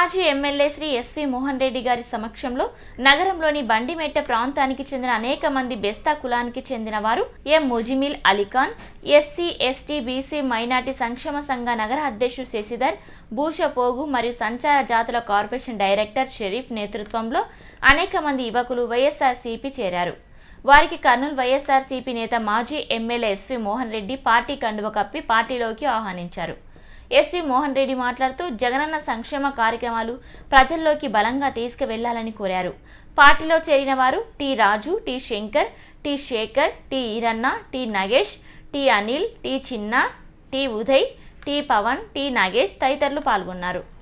మాజీ MLA Shri SV Mohan Reddy గారి సమక్షంలో నగరంలోని బండిమెట్ట ప్రాంతానికి చెందిన అనేక మంది బెస్తా కులానికి చెందిన వారు M Muzammil Ali Khan SC ST BC minority సంక్షేమ సంఘ నగర అధ్యక్షుడు శశిధర్ భూషపోగు మరియు సంచార జాతుల కార్పొరేషన్ డైరెక్టర్ షరీఫ్ నేతృత్వంలో అనేక మంది యువకులు వైఎస్ఆర్సీపీ చేరారు వారికి కర్నూలు వైఎస్ఆర్సీపీ నేత మాజీ MLA SV Mohan Reddy party కండువ కప్పి పార్టీలోకి ఆహ్వానించారు ఎస్వి మోహన్ రెడ్డి మాట్లాడుతూ జగనన్న సంక్షేమ కార్యక్రమాలు ప్రజల్లోకి బలంగా తీసుకువెళ్లాలని కోరారు పార్టీలో చేరిన వారు T Raju T Shankar T Sekhar T Eranna T Nagesh T Anil T Chinna T Uday T Pavan T Nagesh తదితరులు పాల్గొన్నారు